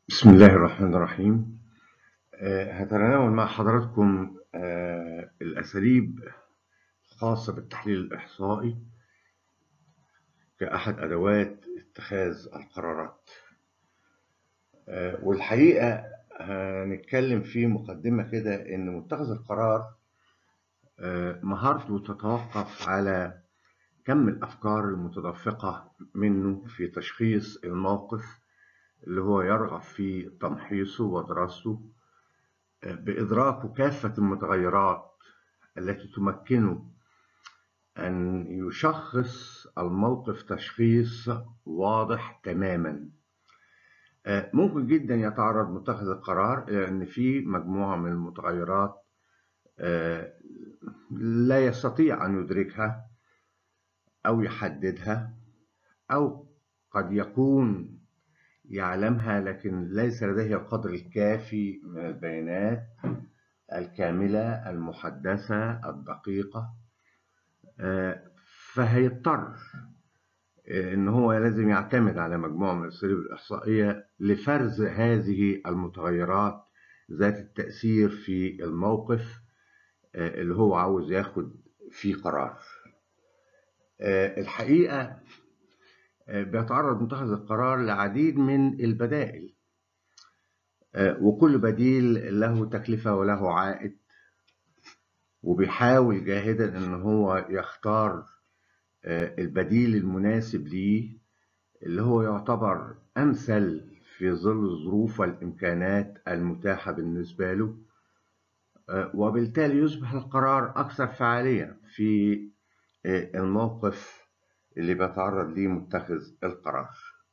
بسم الله الرحمن الرحيم آه، هتناول مع حضراتكم آه، الأساليب الخاصة بالتحليل الإحصائي كأحد أدوات اتخاذ القرارات آه، والحقيقة هنتكلم في مقدمة كده إن متخذ القرار مهارته تتوقف على كم الأفكار المتدفقة منه في تشخيص الموقف اللي هو يرغب في تمحيصه ودراسته بإدراكه كافة المتغيرات التي تمكنه أن يشخص الموقف تشخيص واضح تماما ممكن جدا يتعرض متخذ القرار إلى أن في مجموعة من المتغيرات لا يستطيع أن يدركها أو يحددها أو قد يكون يعلمها لكن ليس لديه القدر الكافي من البيانات الكاملة المحدثة الدقيقة فهيضطر ان هو لازم يعتمد على مجموعة من الاساليب الاحصائية لفرز هذه المتغيرات ذات التأثير في الموقف اللي هو عاوز ياخد فيه قرار الحقيقة بيتعرض متخذ القرار لعديد من البدائل وكل بديل له تكلفة وله عائد وبيحاول جاهدا ان هو يختار البديل المناسب ليه اللي هو يعتبر امثل في ظل الظروف والامكانات المتاحة بالنسبة له وبالتالي يصبح القرار اكثر فعالية في الموقف اللي بيتعرض ليه متخذ القرار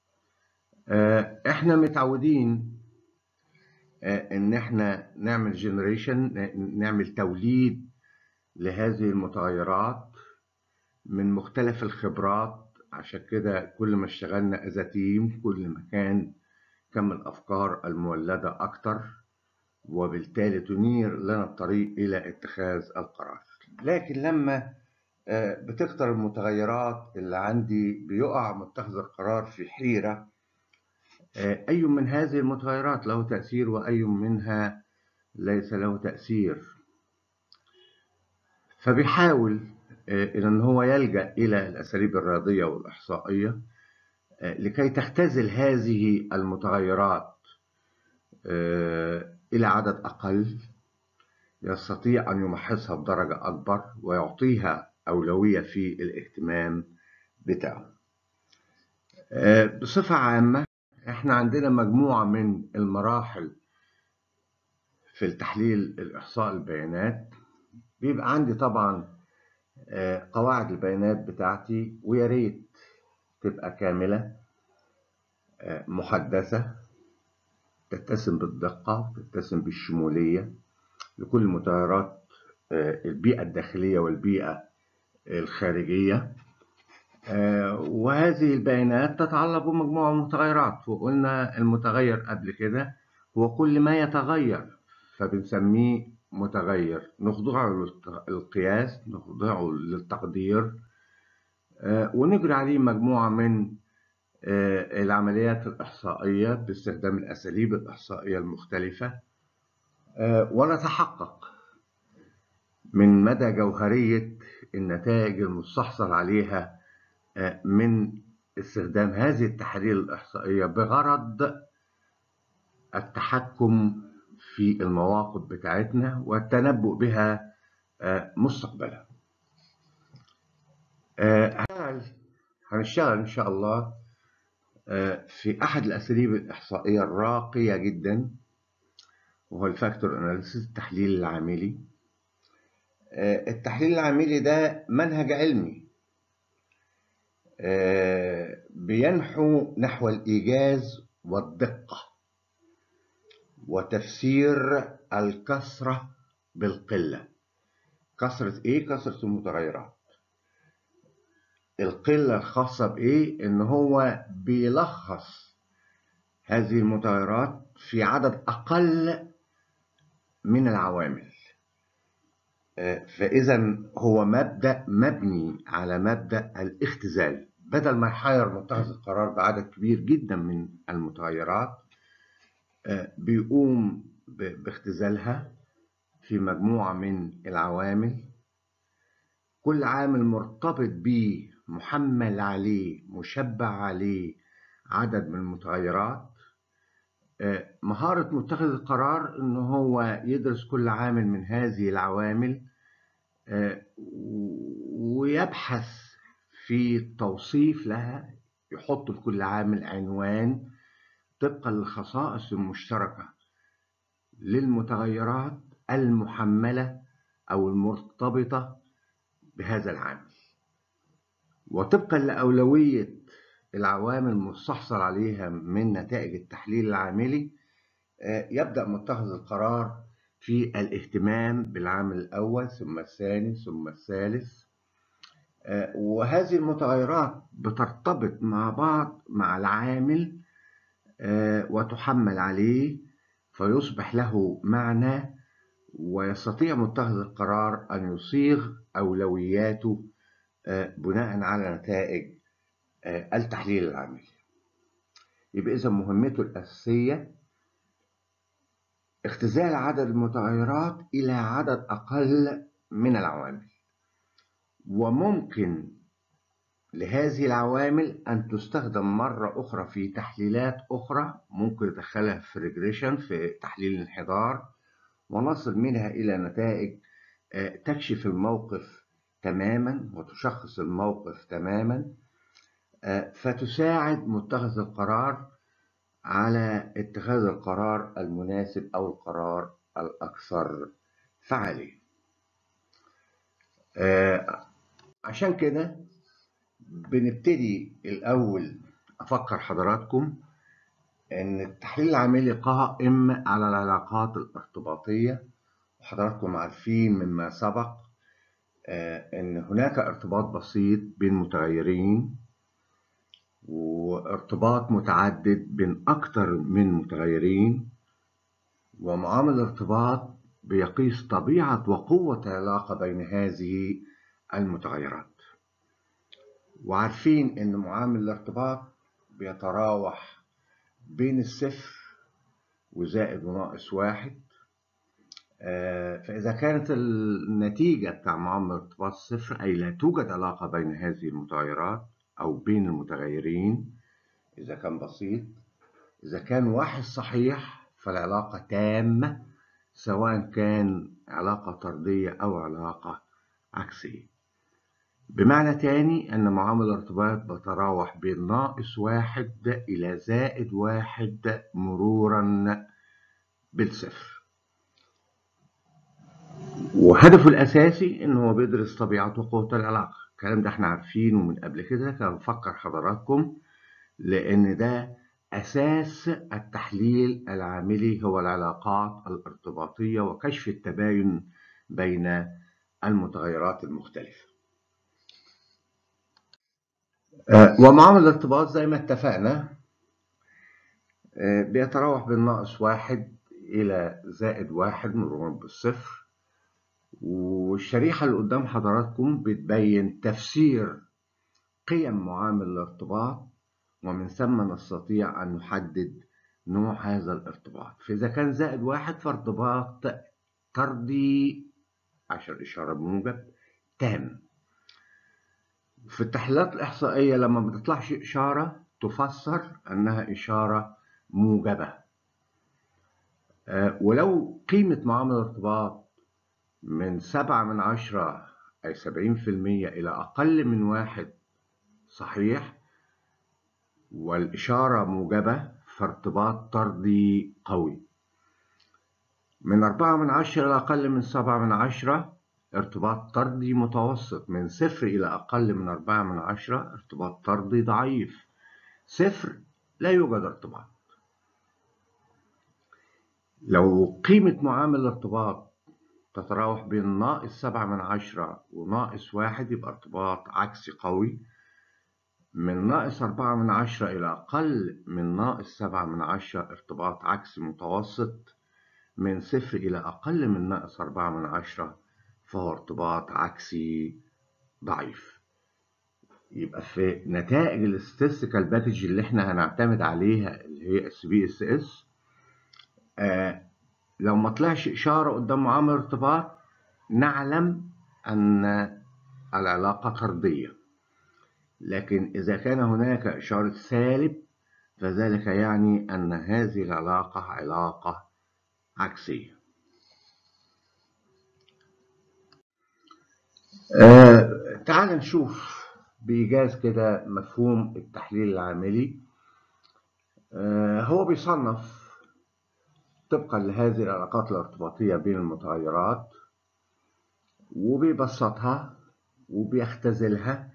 احنا متعودين ان احنا نعمل جنريشن نعمل توليد لهذه المتغيرات من مختلف الخبرات عشان كده كل ما اشتغلنا از تيم كل ما كان كم الافكار المولده اكتر وبالتالي تنير لنا الطريق الى اتخاذ القرار لكن لما بتكتر المتغيرات اللي عندي بيقع متخذ القرار في حيرة أي من هذه المتغيرات له تأثير وأي منها ليس له تأثير فبيحاول إن هو يلجأ إلى الأساليب الرياضية والإحصائية لكي تختزل هذه المتغيرات إلى عدد أقل يستطيع أن يمحصها بدرجة أكبر ويعطيها أولوية في الاهتمام بتاعه بصفة عامة احنا عندنا مجموعة من المراحل في التحليل الإحصاء البيانات بيبقى عندي طبعا قواعد البيانات بتاعتي ويا ريت تبقى كاملة محدثة تتسم بالدقة تتسم بالشمولية لكل متغيرات البيئة الداخلية والبيئة الخارجية وهذه البيانات تتعلق بمجموعة من المتغيرات وقلنا المتغير قبل كده هو كل ما يتغير فبنسميه متغير نخضعه للقياس نخضعه للتقدير ونجري عليه مجموعة من العمليات الإحصائية باستخدام الأساليب الإحصائية المختلفة ونتحقق من مدى جوهرية النتائج المستحصل عليها من استخدام هذه التحاليل الإحصائية بغرض التحكم في المواقف بتاعتنا والتنبؤ بها مستقبلا هنشتغل إن شاء الله في أحد الأساليب الإحصائية الراقية جدا وهو الفاكتور أناليسيس التحليل العاملي التحليل العاملي ده منهج علمي بينحو نحو الإيجاز والدقة وتفسير الكثرة بالقلة كثرة إيه؟ كثرة المتغيرات القلة الخاصة بإيه؟ إن هو بيلخص هذه المتغيرات في عدد أقل من العوامل فإذا هو مبدأ مبني على مبدأ الاختزال بدل ما يحير متخذ القرار بعدد كبير جدا من المتغيرات بيقوم باختزالها في مجموعة من العوامل كل عامل مرتبط بيه محمل عليه مشبع عليه عدد من المتغيرات مهارة متخذ القرار إن هو يدرس كل عامل من هذه العوامل ويبحث في توصيف لها يحط لكل عامل عنوان طبقا للخصائص المشتركة للمتغيرات المحملة أو المرتبطة بهذا العامل وطبقا لأولوية العوامل المستحصل عليها من نتائج التحليل العاملي يبدأ متخذ القرار في الاهتمام بالعامل الأول ثم الثاني ثم الثالث وهذه المتغيرات بترتبط مع بعض مع العامل وتحمل عليه فيصبح له معنى ويستطيع متخذ القرار أن يصيغ أولوياته بناء على نتائج التحليل العملي يبقى إذا مهمته الأساسية اختزال عدد المتغيرات إلى عدد أقل من العوامل وممكن لهذه العوامل أن تستخدم مرة أخرى في تحليلات أخرى ممكن ندخلها في ريجريشن في تحليل الانحدار ونصل منها إلى نتائج تكشف الموقف تماما وتشخص الموقف تماما فتساعد متخذ القرار على اتخاذ القرار المناسب أو القرار الأكثر فعالية عشان كده بنبتدي الأول أفكر حضراتكم إن التحليل العملي قائم على العلاقات الارتباطية وحضراتكم عارفين مما سبق إن هناك ارتباط بسيط بين متغيرين وارتباط متعدد بين أكثر من متغيرين ومعامل الارتباط بيقيس طبيعة وقوة العلاقة بين هذه المتغيرات وعارفين ان معامل الارتباط بيتراوح بين الصفر وزائد وناقص واحد فإذا كانت النتيجة بتاع معامل الارتباط صفر أي لا توجد علاقة بين هذه المتغيرات أو بين المتغيرين إذا كان بسيط إذا كان واحد صحيح فالعلاقة تامة سواء كان علاقة طردية أو علاقة عكسية بمعنى تاني أن معامل الارتباط بتراوح بين ناقص واحد إلى زائد واحد مرورا بالصفر وهدفه الأساسي إن هو بيدرس طبيعة وقوة العلاقة الكلام ده احنا عارفينه من قبل كده كان بفكر حضراتكم لأن ده أساس التحليل العاملي هو العلاقات الارتباطية وكشف التباين بين المتغيرات المختلفة ومعامل الارتباط زي ما اتفقنا بيتراوح بين ناقص واحد إلى زائد واحد مرورا بالصفر والشريحة اللي قدام حضراتكم بتبين تفسير قيم معامل الارتباط ومن ثم نستطيع أن نحدد نوع هذا الارتباط فإذا كان زائد واحد فارتباط طردي عشان إشارة بموجب تام في التحليلات الإحصائية لما ما بتطلعش إشارة تفسر أنها إشارة موجبة أه ولو قيمة معامل الارتباط من سبعة من عشرة أي سبعين في المية إلى أقل من واحد صحيح والإشارة موجبة فارتباط طردي قوي من أربعة من عشرة إلى أقل من سبعة من عشرة ارتباط طردي متوسط من صفر إلى أقل من أربعة من عشرة ارتباط طردي ضعيف صفر لا يوجد ارتباط لو قيمة معامل الارتباط تتراوح بين ناقص سبعة من عشرة وناقص واحد يبقى ارتباط عكسي قوي من ناقص أربعة من عشرة إلى أقل من ناقص سبعة من عشرة ارتباط عكسي متوسط من صفر إلى أقل من ناقص أربعة من عشرة فهو ارتباط عكسي ضعيف يبقى في نتائج الاستاتستيكال باكج اللي احنا هنعتمد عليها اللي هي اس بي اس اس آه لو ما طلعش إشارة قدام معامل ارتباط نعلم أن العلاقة طردية لكن إذا كان هناك إشارة سالب فذلك يعني أن هذه العلاقة علاقة عكسية آه تعال نشوف بإيجاز كده مفهوم التحليل العاملي آه هو بيصنف طبقا لهذه العلاقات الارتباطية بين المتغيرات وبيبسطها وبيختزلها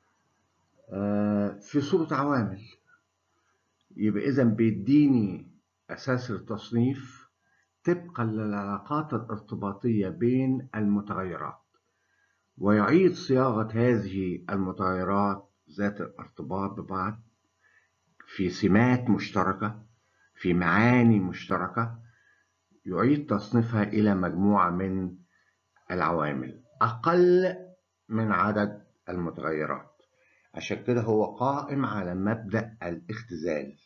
آه في صورة عوامل يبقى إذا بيديني أساس التصنيف طبقا للعلاقات الارتباطية بين المتغيرات ويعيد صياغة هذه المتغيرات ذات الارتباط ببعض في سمات مشتركة في معاني مشتركة يعيد تصنيفها إلى مجموعة من العوامل أقل من عدد المتغيرات عشان كده هو قائم على مبدأ الاختزال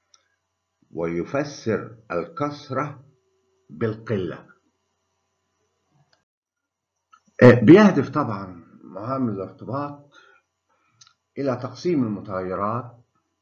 ويفسر الكثرة بالقلة بيهدف طبعا معامل الارتباط إلى تقسيم المتغيرات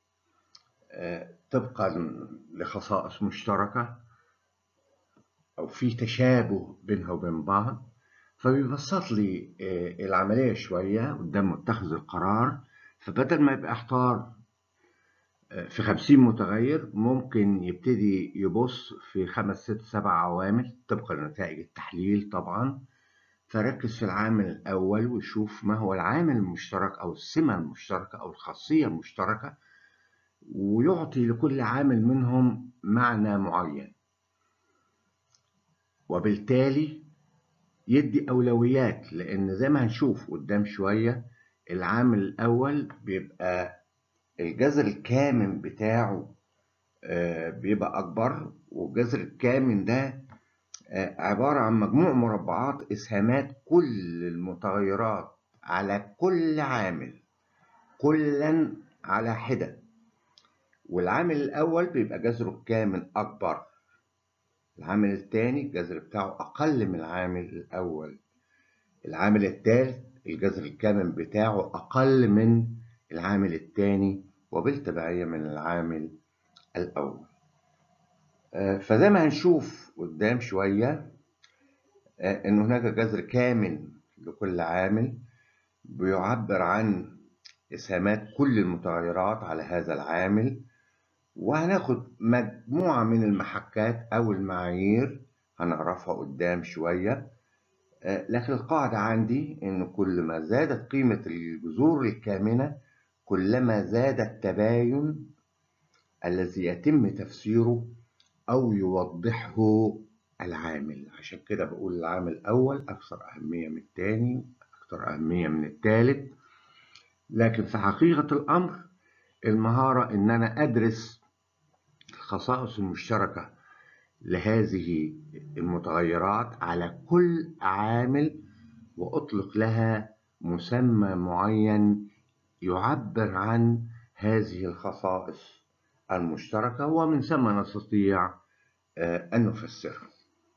طبقا لخصائص مشتركة أو في تشابه بينها وبين بعض فبيبسط لي العملية شوية قدام متخذ القرار فبدل ما يبقى احتار في خمسين متغير ممكن يبتدي يبص في خمس ست سبع عوامل طبقا لنتائج التحليل طبعا فركز في العامل الأول ويشوف ما هو العامل المشترك أو السمة المشتركة أو الخاصية المشتركة ويعطي لكل عامل منهم معنى معين وبالتالي يدي أولويات لأن زي ما هنشوف قدام شوية العامل الأول بيبقى الجذر الكامن بتاعه بيبقى أكبر والجذر الكامن ده عبارة عن مجموع مربعات إسهامات كل المتغيرات على كل عامل كلا على حدة والعامل الأول بيبقى جذره الكامن أكبر العامل الثاني الجذر بتاعه أقل من العامل الأول العامل الثالث الجذر الكامن بتاعه أقل من العامل الثاني وبالتبعية من العامل الأول فزي ما هنشوف قدام شوية إن هناك جذر كامن لكل عامل بيعبر عن إسهامات كل المتغيرات على هذا العامل وهناخد مجموعة من المحكات أو المعايير هنعرفها قدام شوية لكن القاعدة عندي إن كل ما زادت قيمة الجذور الكامنة كلما زاد التباين الذي يتم تفسيره أو يوضحه العامل عشان كده بقول العامل الأول أكثر أهمية من الثاني أكثر أهمية من الثالث لكن في حقيقة الأمر المهارة إن أنا أدرس الخصائص المشتركة لهذه المتغيرات على كل عامل وأطلق لها مسمى معين يعبر عن هذه الخصائص المشتركة ومن ثم نستطيع أن نفسرها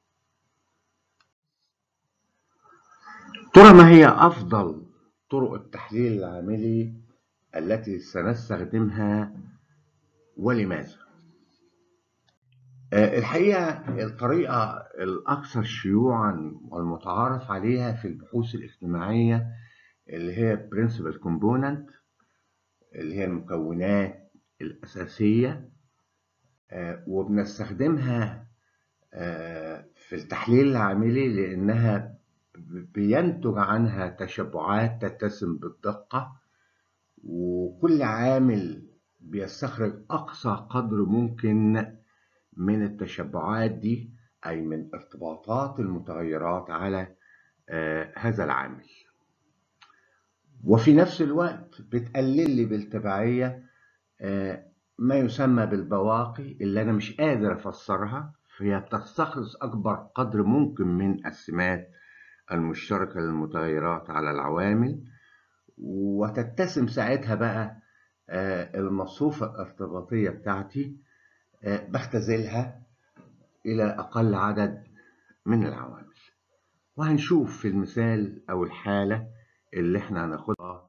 ترى ما هي أفضل طرق التحليل العاملي التي سنستخدمها ولماذا؟ الحقيقة الطريقة الأكثر شيوعا والمتعارف عليها في البحوث الاجتماعية اللي هي Principal Component اللي هي المكونات الأساسية وبنستخدمها في التحليل العاملي لأنها بينتج عنها تشبعات تتسم بالدقة وكل عامل بيستخرج أقصى قدر ممكن من التشبعات دي أي من ارتباطات المتغيرات على آه هذا العامل وفي نفس الوقت بتقلل لي بالتبعية آه ما يسمى بالبواقي اللي أنا مش قادر أفسرها فهي بتستخلص أكبر قدر ممكن من السمات المشتركة للمتغيرات على العوامل وتتسم ساعتها بقى آه المصفوفة الارتباطية بتاعتي بختزلها إلى أقل عدد من العوامل وهنشوف في المثال أو الحالة اللي احنا هناخدها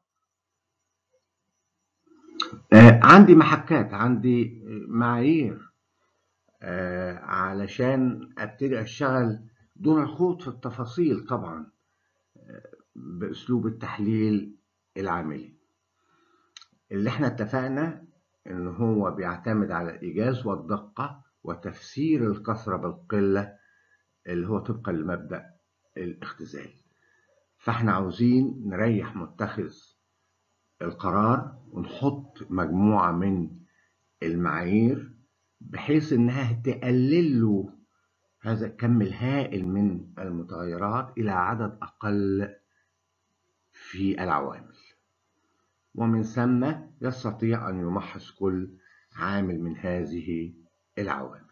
آه عندي محكات عندي معايير آه علشان ابتدي اشتغل دون الخوض في التفاصيل طبعا آه باسلوب التحليل العملي اللي احنا اتفقنا ان هو بيعتمد على الايجاز والدقة وتفسير الكثرة بالقلة اللي هو طبقا لمبدأ الاختزال فاحنا عاوزين نريح متخذ القرار ونحط مجموعة من المعايير بحيث انها تقلل له هذا الكم الهائل من المتغيرات الى عدد اقل في العوامل ومن ثم يستطيع ان يمحص كل عامل من هذه العوامل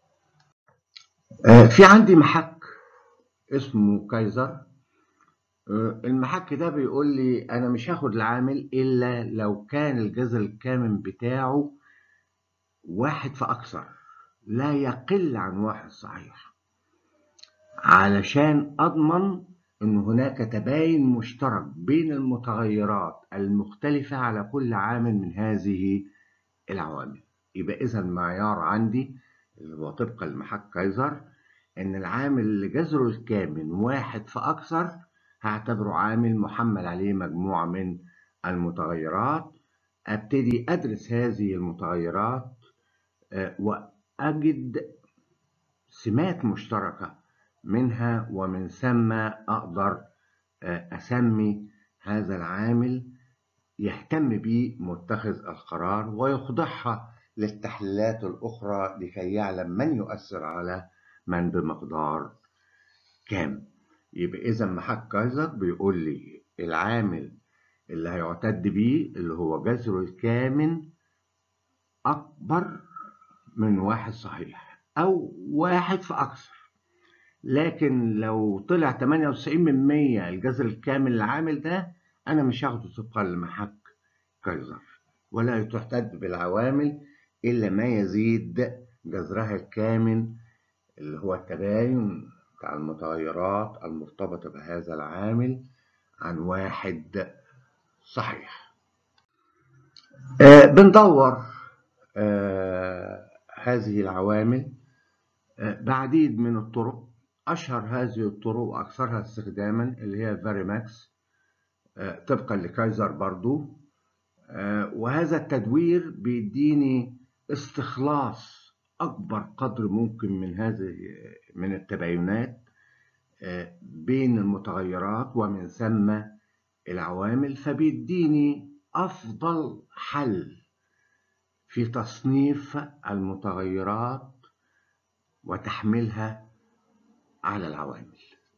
في عندي محك اسمه كايزر المحك ده بيقول لي انا مش هاخد العامل الا لو كان الجذر الكامن بتاعه واحد فاكثر لا يقل عن واحد صحيح علشان اضمن ان هناك تباين مشترك بين المتغيرات المختلفة على كل عامل من هذه العوامل يبقى اذا المعيار عندي اللي هو طبقا لمحك كايزر ان العامل اللي جذره الكامن واحد فاكثر هعتبره عامل محمل عليه مجموعة من المتغيرات ابتدي ادرس هذه المتغيرات واجد سمات مشتركة منها ومن ثم اقدر اسمي هذا العامل يهتم به متخذ القرار ويخضعها للتحليلات الاخرى لكي يعلم من يؤثر على من بمقدار كام يبقى اذا محك كايزر بيقول لي العامل اللي هيعتد بيه اللي هو جذر الكامن اكبر من واحد صحيح او واحد فاكثر لكن لو طلع 98 من 100 الجذر الكامل العامل ده انا مش هاخده طبقا لمحك كايزر ولا تعتد بالعوامل الا ما يزيد جذرها الكامن اللي هو التباين بتاع المتغيرات المرتبطة بهذا العامل عن واحد صحيح آه بندور آه هذه العوامل آه بعديد من الطرق أشهر هذه الطرق وأكثرها استخداما اللي هي فاريماكس آه طبقا لكايزر برضو آه وهذا التدوير بيديني استخلاص أكبر قدر ممكن من هذه من التباينات بين المتغيرات ومن ثم العوامل فبيديني أفضل حل في تصنيف المتغيرات وتحميلها على العوامل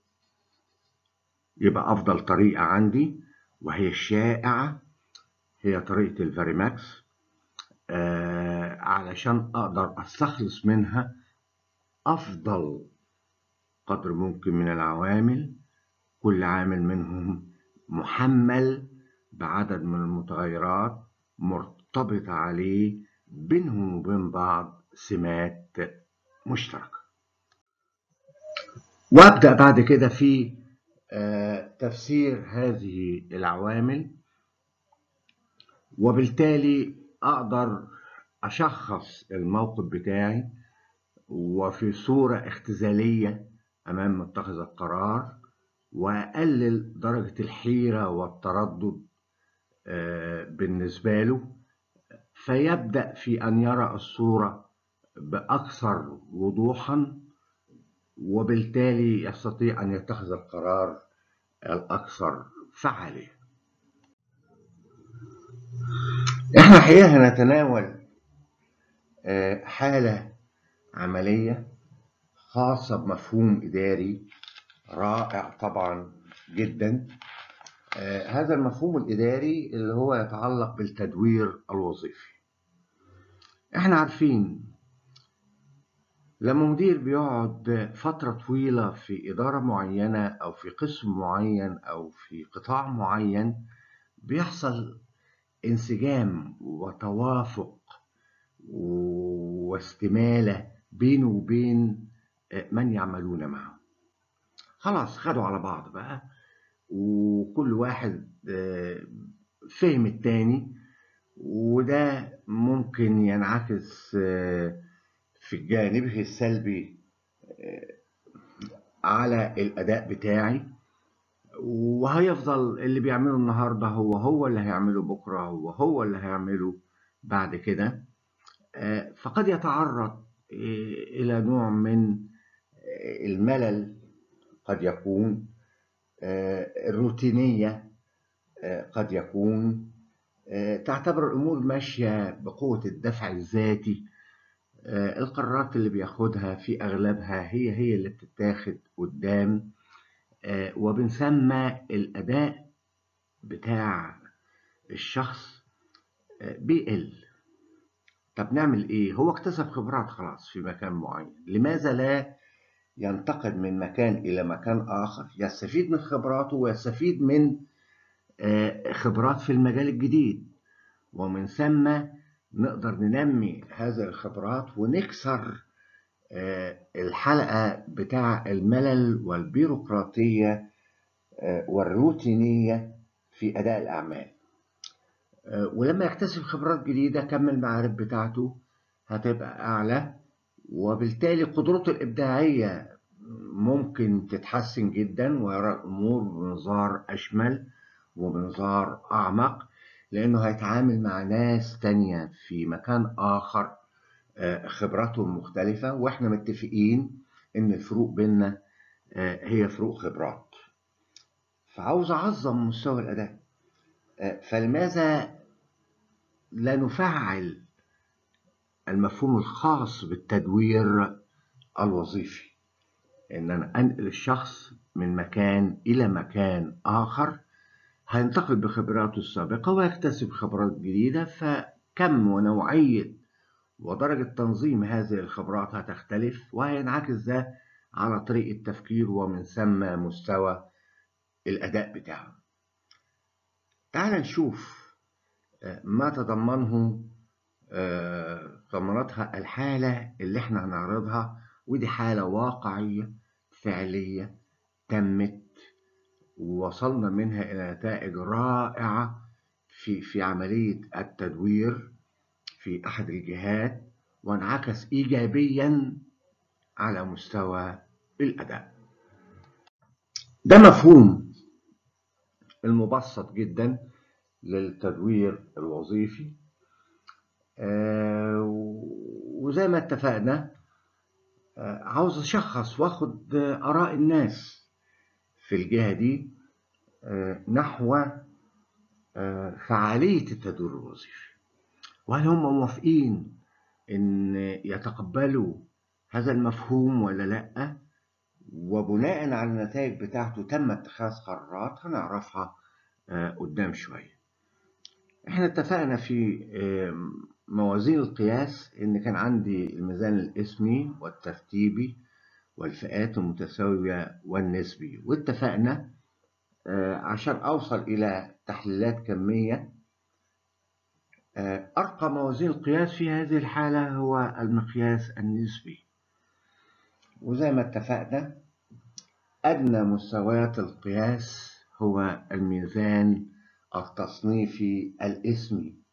يبقى أفضل طريقة عندي وهي الشائعة هي طريقة الفاريماكس آه علشان أقدر أستخلص منها أفضل قدر ممكن من العوامل كل عامل منهم محمل بعدد من المتغيرات مرتبطة عليه بينهم وبين بعض سمات مشتركة وأبدأ بعد كده في آه تفسير هذه العوامل وبالتالي أقدر أشخص الموقف بتاعي وفي صورة اختزالية أمام متخذ القرار وأقلل درجة الحيرة والتردد بالنسبة له فيبدأ في أن يرى الصورة بأكثر وضوحا وبالتالي يستطيع أن يتخذ القرار الأكثر فعالية احنا الحقيقة هنتناول حالة عملية خاصة بمفهوم إداري رائع طبعا جدا هذا المفهوم الإداري اللي هو يتعلق بالتدوير الوظيفي احنا عارفين لما مدير بيقعد فترة طويلة في إدارة معينة أو في قسم معين أو في قطاع معين بيحصل انسجام وتوافق واستمالة بينه وبين من يعملون معه خلاص خدوا على بعض بقى وكل واحد فهم التاني وده ممكن ينعكس في جانبه السلبي على الأداء بتاعي وهيفضل اللي بيعمله النهارده هو هو اللي هيعمله بكره هو هو اللي هيعمله بعد كده فقد يتعرض إلى نوع من الملل قد يكون الروتينية قد يكون تعتبر الأمور ماشية بقوة الدفع الذاتي القرارات اللي بياخدها في أغلبها هي هي اللي بتتاخد قدام وبنسمى الأداء بتاع الشخص بيقل طب نعمل إيه؟ هو اكتسب خبرات خلاص في مكان معين لماذا لا ينتقل من مكان إلى مكان آخر يستفيد من خبراته ويستفيد من خبرات في المجال الجديد ومن ثم نقدر ننمي هذه الخبرات ونكسر الحلقة بتاع الملل والبيروقراطية والروتينية في أداء الأعمال ولما يكتسب خبرات جديدة كم المعارف بتاعته هتبقى أعلى وبالتالي قدرته الإبداعية ممكن تتحسن جدا ويرى الأمور بمنظار أشمل وبمنظار أعمق لأنه هيتعامل مع ناس تانية في مكان آخر خبراتهم مختلفة وإحنا متفقين إن الفروق بيننا هي فروق خبرات فعاوز أعظم مستوى الأداء فلماذا لا نفعل المفهوم الخاص بالتدوير الوظيفي ان انا انقل الشخص من مكان الى مكان اخر هينتقل بخبراته السابقه ويكتسب خبرات جديده فكم ونوعيه ودرجه تنظيم هذه الخبرات هتختلف وهينعكس ده على طريقه تفكيره ومن ثم مستوى الاداء بتاعه تعال نشوف ما تضمنه ضمنتها الحالة اللي احنا هنعرضها ودي حالة واقعية فعلية تمت ووصلنا منها إلى نتائج رائعة في في عملية التدوير في أحد الجهات وانعكس إيجابيا على مستوى الأداء ده مفهوم المبسط جدا للتدوير الوظيفي آه وزي ما اتفقنا آه عاوز اشخص واخد آه اراء الناس في الجهه دي نحو فعاليه التدوير الوظيفي وهل هم موافقين ان يتقبلوا هذا المفهوم ولا لا وبناء على النتائج بتاعته تم اتخاذ قرارات هنعرفها قدام شويه احنا اتفقنا في موازين القياس ان كان عندي الميزان الاسمي والترتيبي والفئات المتساوية والنسبي واتفقنا عشان اوصل الى تحليلات كمية ارقى موازين القياس في هذه الحالة هو المقياس النسبي وزي ما اتفقنا ادنى مستويات القياس هو الميزان التصنيفي الاسمي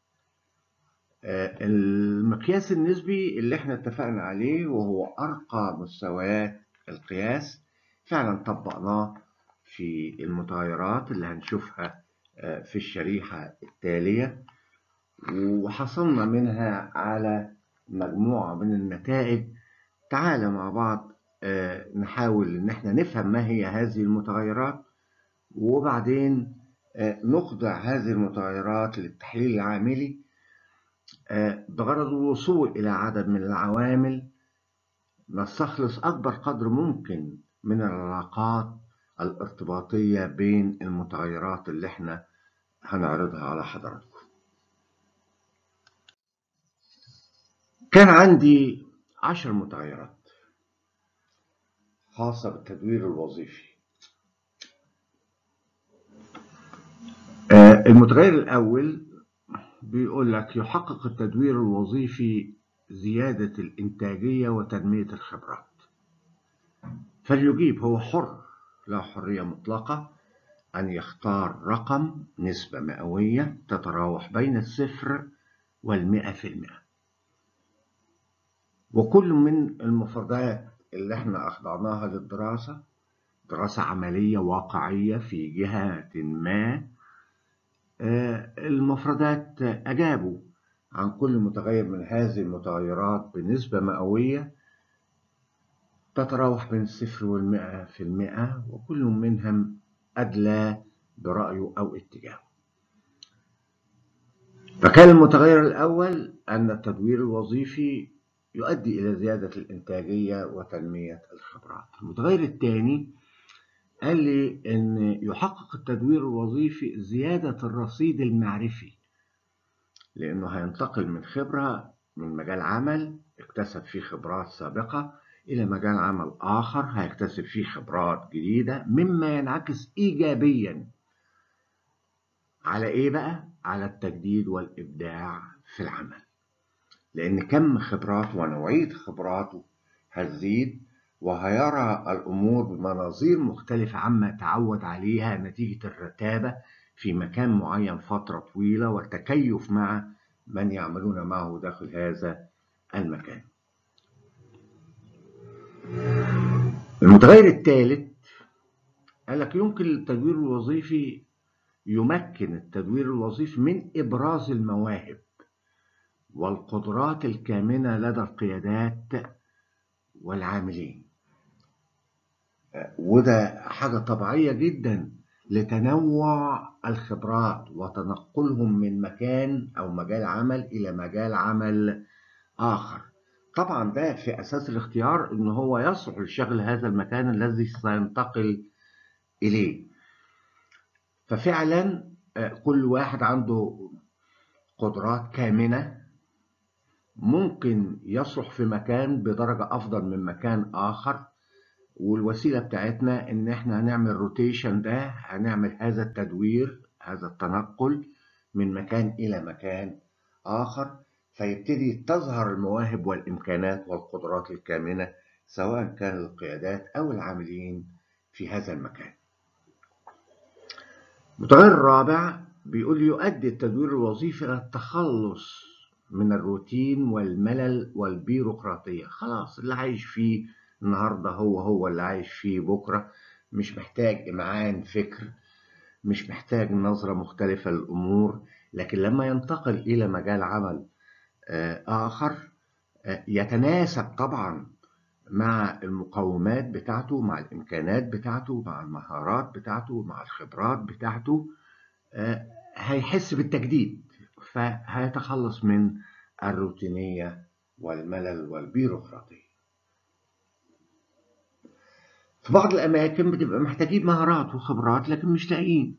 المقياس النسبي اللي احنا اتفقنا عليه وهو أرقى مستويات القياس فعلا طبقناه في المتغيرات اللي هنشوفها في الشريحة التالية وحصلنا منها على مجموعة من النتائج تعالى مع بعض نحاول ان احنا نفهم ما هي هذه المتغيرات وبعدين نخضع هذه المتغيرات للتحليل العاملي بغرض الوصول إلى عدد من العوامل نستخلص أكبر قدر ممكن من العلاقات الارتباطية بين المتغيرات اللي احنا هنعرضها على حضراتكم كان عندي عشر متغيرات خاصة بالتدوير الوظيفي المتغير الأول بيقول لك يحقق التدوير الوظيفي زيادة الإنتاجية وتنمية الخبرات فليجيب هو حر له حرية مطلقة أن يختار رقم نسبة مئوية تتراوح بين الصفر والمئة في المئة وكل من المفردات اللي احنا أخضعناها للدراسة دراسة عملية واقعية في جهة ما المفردات أجابوا عن كل متغير من هذه المتغيرات بنسبة مئوية تتراوح بين الصفر والمئة في المئة وكل منهم أدلى برأيه أو اتجاهه فكان المتغير الأول أن التدوير الوظيفي يؤدي إلى زيادة الإنتاجية وتنمية الخبرات المتغير الثاني قال لي أن يحقق التدوير الوظيفي زيادة الرصيد المعرفي لأنه هينتقل من خبرة من مجال عمل اكتسب فيه خبرات سابقة إلى مجال عمل آخر هيكتسب فيه خبرات جديدة مما ينعكس إيجابيا على إيه بقى؟ على التجديد والإبداع في العمل لأن كم خبراته ونوعية خبراته هتزيد وهيرى الأمور بمناظير مختلفة عما تعود عليها نتيجة الرتابة في مكان معين فترة طويلة والتكيف مع من يعملون معه داخل هذا المكان المتغير الثالث قال لك يمكن التدوير الوظيفي يمكن التدوير الوظيفي من إبراز المواهب والقدرات الكامنة لدى القيادات والعاملين وده حاجة طبيعية جدا لتنوع الخبرات وتنقلهم من مكان أو مجال عمل إلى مجال عمل آخر طبعا ده في أساس الاختيار إن هو يصلح لشغل هذا المكان الذي سينتقل إليه ففعلا كل واحد عنده قدرات كامنة ممكن يصلح في مكان بدرجة أفضل من مكان آخر والوسيلة بتاعتنا إن إحنا هنعمل روتيشن ده هنعمل هذا التدوير هذا التنقل من مكان إلى مكان آخر فيبتدي تظهر المواهب والإمكانات والقدرات الكامنة سواء كان القيادات أو العاملين في هذا المكان المتغير الرابع بيقول يؤدي التدوير الوظيفي إلى التخلص من الروتين والملل والبيروقراطية خلاص اللي عايش فيه النهاردة هو هو اللي عايش فيه بكرة مش محتاج إمعان فكر مش محتاج نظرة مختلفة للأمور لكن لما ينتقل إلى مجال عمل آخر يتناسب طبعا مع المقومات بتاعته مع الإمكانات بتاعته مع المهارات بتاعته مع الخبرات بتاعته هيحس بالتجديد فهيتخلص من الروتينية والملل والبيروقراطية في بعض الأماكن بتبقى محتاجين مهارات وخبرات لكن مش لاقيين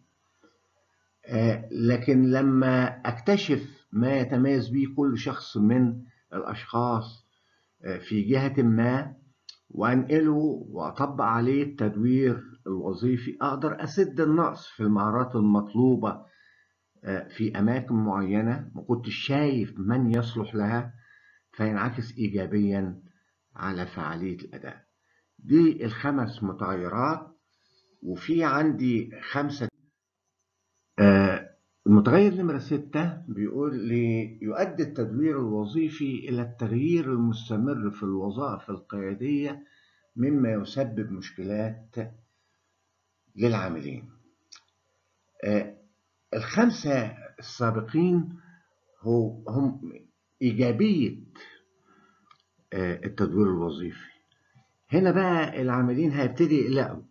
لكن لما أكتشف ما يتميز به كل شخص من الأشخاص في جهة ما وأنقله وأطبق عليه التدوير الوظيفي أقدر أسد النقص في المهارات المطلوبة في أماكن معينة ما كنتش شايف من يصلح لها فينعكس إيجابيا على فعالية الأداء دي الخمس متغيرات وفي عندي خمسة المتغير نمرة ستة بيقول لي يؤدي التدوير الوظيفي إلى التغيير المستمر في الوظائف القيادية مما يسبب مشكلات للعاملين الخمسة السابقين هو هم إيجابية التدوير الوظيفي هنا بقى العاملين هيبتدي يقلقوا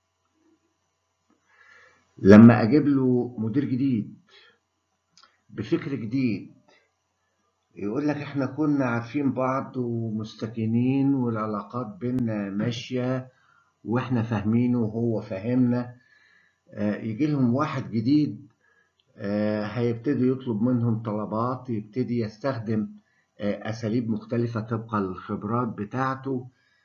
لما أجيب له مدير جديد بفكر جديد يقول لك احنا كنا عارفين بعض ومستكينين والعلاقات بينا ماشية واحنا فاهمينه وهو فاهمنا يجي لهم واحد جديد هيبتدي يطلب منهم طلبات يبتدي يستخدم أساليب مختلفة طبقا للخبرات بتاعته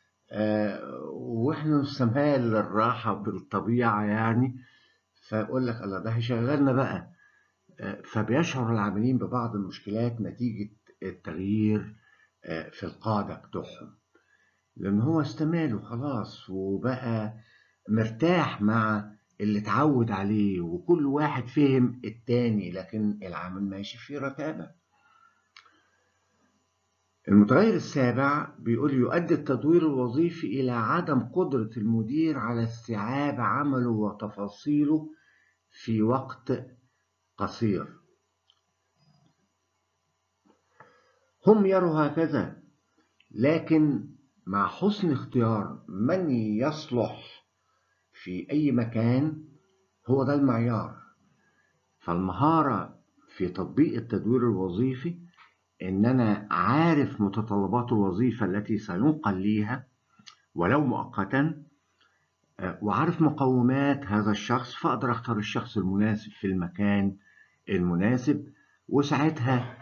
واحنا نسميها للراحة بالطبيعة يعني فيقول لك الله ده هيشغلنا بقى فبيشعر العاملين ببعض المشكلات نتيجة التغيير في القادة بتوعهم لأن هو استمال وخلاص وبقى مرتاح مع اللي اتعود عليه وكل واحد فهم التاني لكن العمل ماشي في رتابة المتغير السابع بيقول يؤدي التدوير الوظيفي إلى عدم قدرة المدير على استيعاب عمله وتفاصيله في وقت قصير هم يروا هكذا لكن مع حسن اختيار من يصلح في أي مكان هو ده المعيار فالمهارة في تطبيق التدوير الوظيفي إن أنا عارف متطلبات الوظيفة التي سينقل ليها ولو مؤقتا وعارف مقومات هذا الشخص فأقدر أختار الشخص المناسب في المكان المناسب وساعتها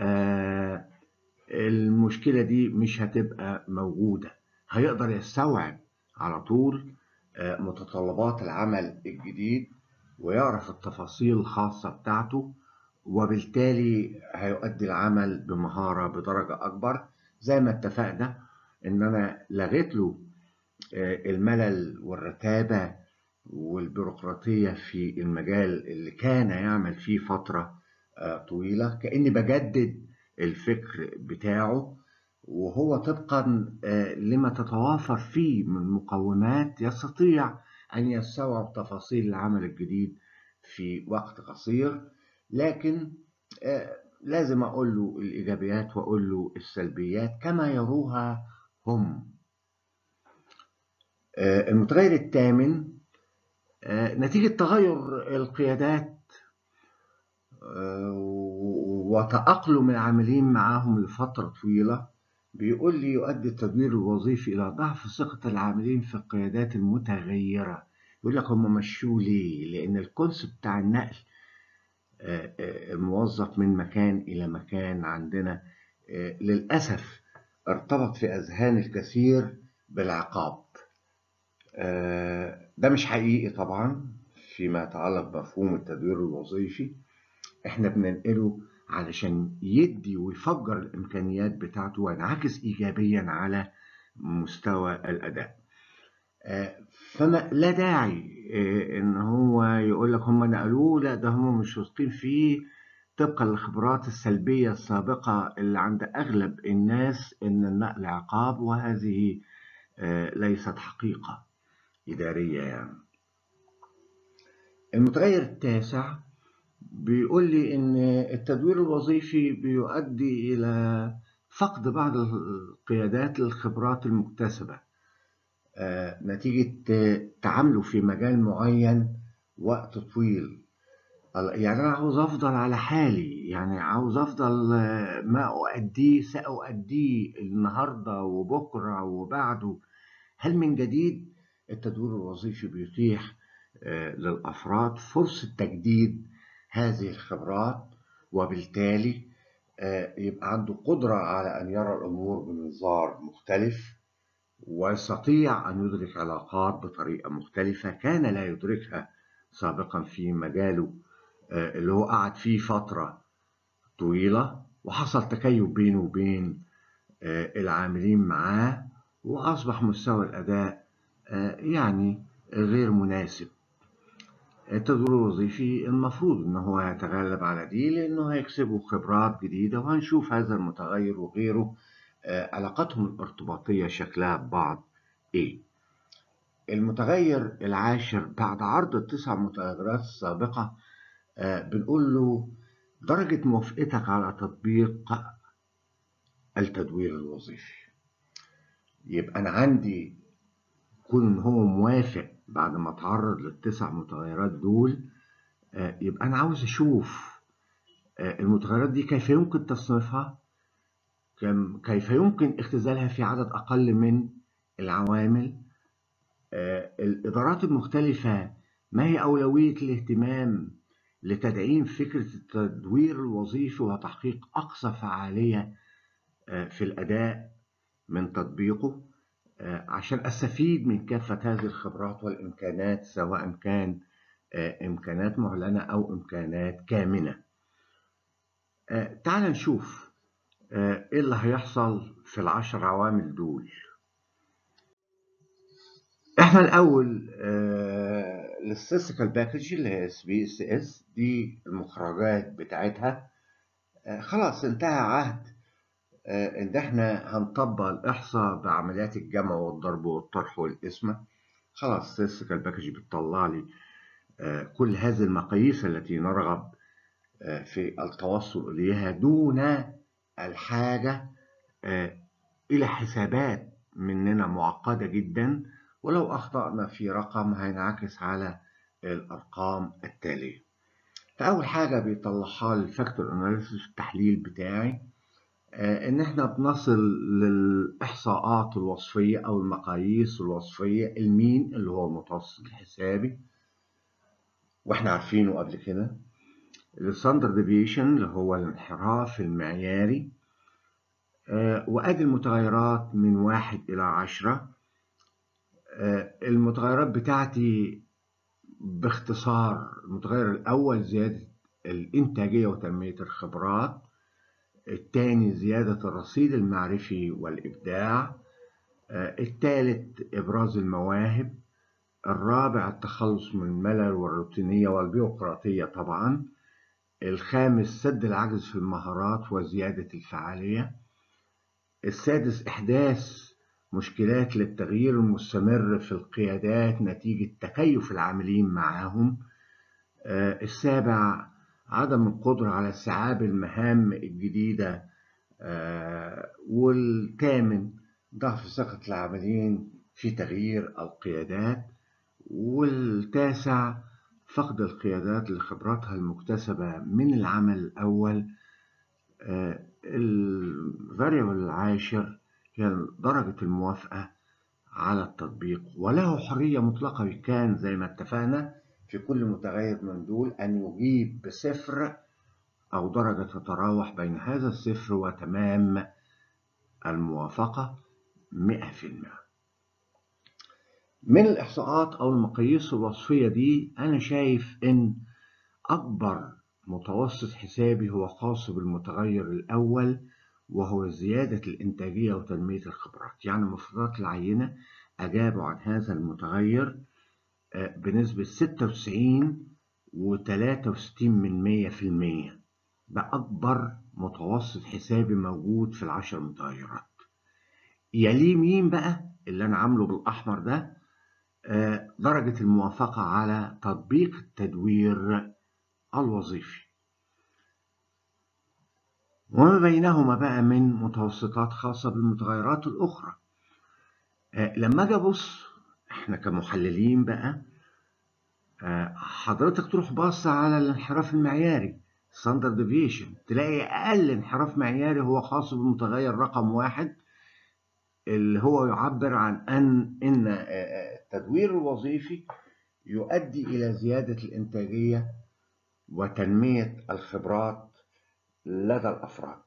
المشكلة دي مش هتبقى موجودة هيقدر يستوعب على طول متطلبات العمل الجديد ويعرف التفاصيل الخاصة بتاعته وبالتالي هيؤدي العمل بمهارة بدرجة أكبر زي ما اتفقنا إن أنا لغيت له الملل والرتابة والبيروقراطية في المجال اللي كان يعمل فيه فترة طويلة كأني بجدد الفكر بتاعه وهو طبقا لما تتوافر فيه من مقومات يستطيع أن يستوعب تفاصيل العمل الجديد في وقت قصير لكن لازم أقول له الإيجابيات وأقول له السلبيات كما يروها هم المتغير الثامن نتيجة تغير القيادات وتأقلم العاملين معهم لفترة طويلة بيقول لي يؤدي التدوير الوظيفي إلى ضعف ثقة العاملين في القيادات المتغيرة يقول لك هم مشوا ليه؟ لأن الكونسبت بتاع النقل الموظف من مكان إلى مكان عندنا للأسف ارتبط في أذهان الكثير بالعقاب ده مش حقيقي طبعا فيما يتعلق بمفهوم التدوير الوظيفي احنا بننقله علشان يدي ويفجر الامكانيات بتاعته وينعكس ايجابيا على مستوى الاداء فما لا داعي ان هو يقول لك هم نقلوه لا ده هم مش واثقين فيه طبقا للخبرات السلبيه السابقه اللي عند اغلب الناس ان النقل عقاب وهذه ليست حقيقه اداريه يعني المتغير التاسع بيقول لي إن التدوير الوظيفي بيؤدي إلى فقد بعض القيادات للخبرات المكتسبة نتيجة تعامله في مجال معين وقت طويل يعني أنا عاوز أفضل على حالي يعني عاوز أفضل ما أؤديه سأؤديه النهاردة وبكرة وبعده هل من جديد التدوير الوظيفي بيتيح للأفراد فرصة تجديد هذه الخبرات وبالتالي يبقى عنده قدرة على أن يرى الأمور بمنظار مختلف ويستطيع أن يدرك علاقات بطريقة مختلفة كان لا يدركها سابقا في مجاله اللي هو قعد فيه فترة طويلة وحصل تكيف بينه وبين العاملين معاه وأصبح مستوى الأداء يعني غير مناسب التدوير الوظيفي المفروض ان هو يتغلب على دي لانه هيكسبه خبرات جديدة وهنشوف هذا المتغير وغيره علاقتهم الارتباطية شكلها ببعض ايه المتغير العاشر بعد عرض التسع متغيرات السابقة بنقول له درجة موافقتك على تطبيق التدوير الوظيفي يبقى أنا عندي كون هو موافق بعد ما اتعرض للتسع متغيرات دول يبقى أنا عاوز أشوف المتغيرات دي كيف يمكن تصنيفها كيف يمكن اختزالها في عدد أقل من العوامل الإدارات المختلفة ما هي أولوية الاهتمام لتدعيم فكرة التدوير الوظيفي وتحقيق أقصى فعالية في الأداء من تطبيقه عشان أستفيد من كافة هذه الخبرات والإمكانات سواء كان إمكانات معلنة أو إمكانات كامنة تعال نشوف إيه اللي هيحصل في العشر عوامل دول احنا الاول للستاتستيكال باكج اللي هي اس بي اس اس دي المخرجات بتاعتها آه، خلاص انتهى عهد آه، ان احنا هنطبق الاحصاء بعمليات الجمع والضرب والطرح والقسمه خلاص statistical باكج بتطلع لي آه، كل هذه المقاييس التي نرغب آه، في التوصل اليها دون الحاجه آه، الى حسابات مننا معقده جدا ولو اخطانا في رقم هينعكس على الارقام التاليه فاول حاجه بيطلعها لي الفاكتور اناليسيس التحليل بتاعي آه، ان احنا بنصل للاحصاءات الوصفيه او المقاييس الوصفيه المين اللي هو المتوسط الحسابي واحنا عارفينه قبل كده الستاندرد ديفيشن اللي هو الانحراف المعياري آه، وادي المتغيرات من واحد الى عشرة آه، المتغيرات بتاعتي باختصار المتغير الاول زياده الانتاجيه وتنميه الخبرات الثاني زيادة الرصيد المعرفي والإبداع آه، الثالث إبراز المواهب الرابع التخلص من الملل والروتينية والبيروقراطية طبعا الخامس سد العجز في المهارات وزيادة الفعالية السادس إحداث مشكلات للتغيير المستمر في القيادات نتيجة تكيف العاملين معهم آه، السابع عدم القدرة على استيعاب المهام الجديدة آه، والثامن ضعف ثقة العاملين في تغيير القيادات والتاسع فقد القيادات لخبراتها المكتسبة من العمل الأول الفاريبل العاشر هي درجة الموافقة على التطبيق وله حرية مطلقة كان زي ما اتفقنا في كل متغير من دول أن يجيب بصفر أو درجة تتراوح بين هذا الصفر وتمام الموافقة 100% من الإحصاءات أو المقاييس الوصفية دي أنا شايف إن أكبر متوسط حسابي هو خاص بالمتغير الأول وهو زيادة الإنتاجية وتنمية الخبرات يعني المفروضات العينة أجابوا عن هذا المتغير آه، بنسبة 96 و63 من 100 في المية ده أكبر متوسط حسابي موجود في العشر متغيرات يليه مين بقى اللي أنا عامله بالأحمر ده آه، درجة الموافقة على تطبيق التدوير الوظيفي وما بينهما بقى من متوسطات خاصة بالمتغيرات الأخرى آه، لما أجي أبص إحنا كمحللين بقى آه، حضرتك تروح باص على الانحراف المعياري ستاندرد ديفيشن تلاقي أقل انحراف معياري هو خاص بالمتغير رقم واحد اللي هو يعبر عن أن إن آه، التدوير الوظيفي يؤدي إلى زيادة الإنتاجية وتنمية الخبرات لدى الأفراد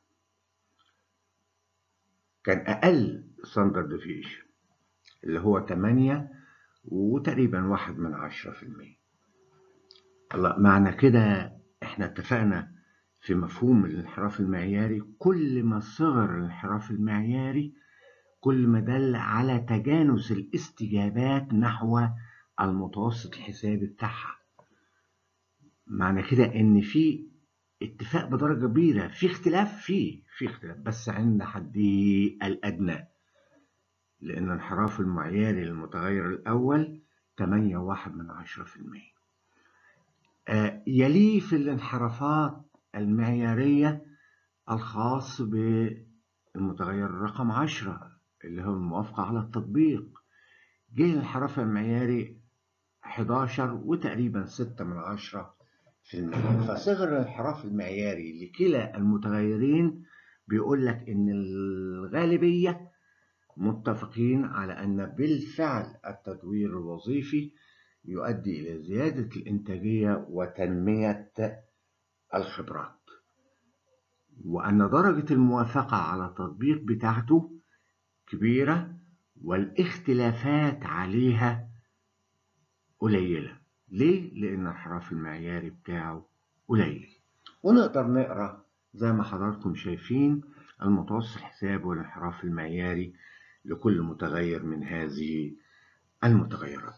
كان أقل ستاندرد ديفيشن اللي هو 8 وتقريبا واحد من عشرة في المية الله معنى كده احنا اتفقنا في مفهوم الانحراف المعياري كل ما صغر الانحراف المعياري كل ما دل على تجانس الاستجابات نحو المتوسط الحسابي بتاعها معنى كده ان في اتفاق بدرجة كبيرة في اختلاف فيه في اختلاف بس عند حدي الأدنى لأن انحراف المعياري للمتغير الأول 8.1 من عشرة في المية آه، يليه في الانحرافات المعيارية الخاص بالمتغير رقم عشرة اللي هو الموافقة على التطبيق جه الانحراف المعياري 11 وتقريبا 6 من عشرة في المية فصغر الانحراف المعياري لكلا المتغيرين بيقول لك إن الغالبية متفقين على أن بالفعل التدوير الوظيفي يؤدي إلى زيادة الإنتاجية وتنمية الخبرات وأن درجة الموافقة على التطبيق بتاعته كبيرة والاختلافات عليها قليلة ليه؟ لأن الانحراف المعياري بتاعه قليل ونقدر نقرأ زي ما حضراتكم شايفين المتوسط الحسابي والانحراف المعياري لكل متغير من هذه المتغيرات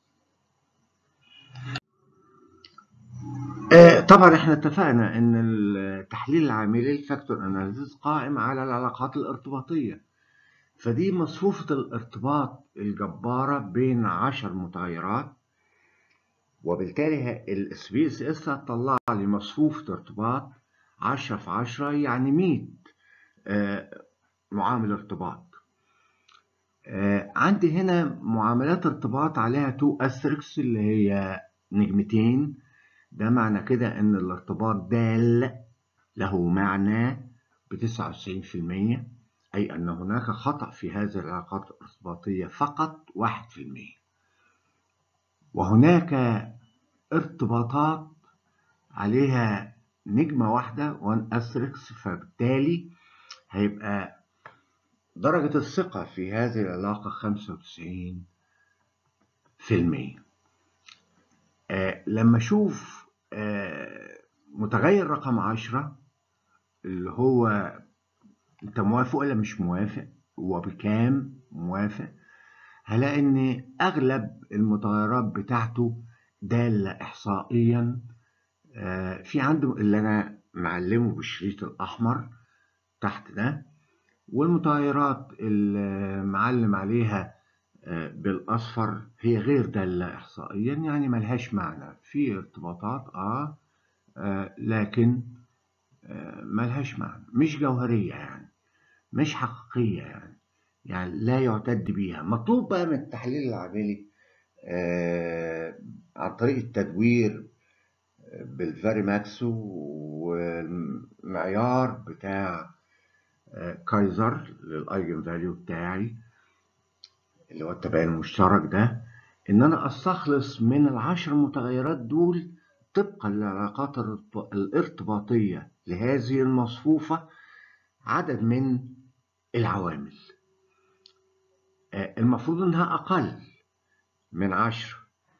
آه، طبعا احنا اتفقنا ان التحليل العاملي الفاكتور اناليسيس قائم على العلاقات الارتباطيه فدي مصفوفه الارتباط الجباره بين عشر متغيرات وبالتالي الاس بي اس اس هتطلع لي مصفوفه ارتباط 10 في 10 يعني 100 آه، معامل ارتباط آه، عندي هنا معاملات ارتباط عليها تو استركس اللي هي نجمتين ده معنى كده ان الارتباط دال له معنى بتسعة وتسعين في المية أي أن هناك خطأ في هذه العلاقات الارتباطية فقط واحد في المية وهناك ارتباطات عليها نجمة واحدة وان أستركس فبالتالي هيبقى درجة الثقة في هذه العلاقة خمسة وتسعين في المية آه لما أشوف آه متغير رقم عشرة اللي هو أنت موافق ولا مش موافق وبكام موافق هلاقي إن أغلب المتغيرات بتاعته دالة إحصائيا آه في عنده اللي أنا معلمه بالشريط الأحمر تحت ده والمتغيرات اللي معلم عليها بالأصفر هي غير دالة إحصائيا يعني ملهاش معنى في ارتباطات آه, آه لكن آه ملهاش معنى مش جوهرية يعني مش حقيقية يعني يعني لا يعتد بيها مطلوب بقى من التحليل العملي آه عن طريق التدوير بالفاري ماكس والمعيار بتاع كايزر للايجن فاليو بتاعي اللي هو التباين المشترك ده ان انا استخلص من العشر متغيرات دول طبقا للعلاقات الارتباطية لهذه المصفوفة عدد من العوامل المفروض انها اقل من عشر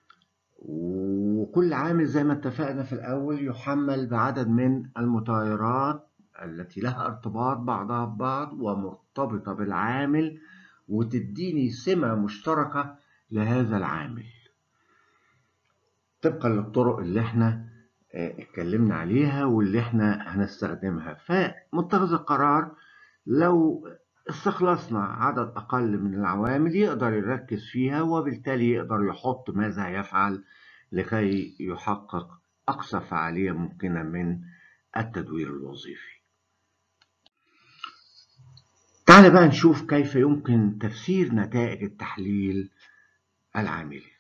وكل عامل زي ما اتفقنا في الاول يحمل بعدد من المتغيرات التي لها ارتباط بعضها ببعض ومرتبطة بالعامل وتديني سمة مشتركة لهذا العامل طبقا للطرق اللي احنا اتكلمنا عليها واللي احنا هنستخدمها فمتخذ القرار لو استخلصنا عدد أقل من العوامل يقدر يركز فيها وبالتالي يقدر يحط ماذا يفعل لكي يحقق أقصى فعالية ممكنة من التدوير الوظيفي تعال بقى نشوف كيف يمكن تفسير نتائج التحليل العاملي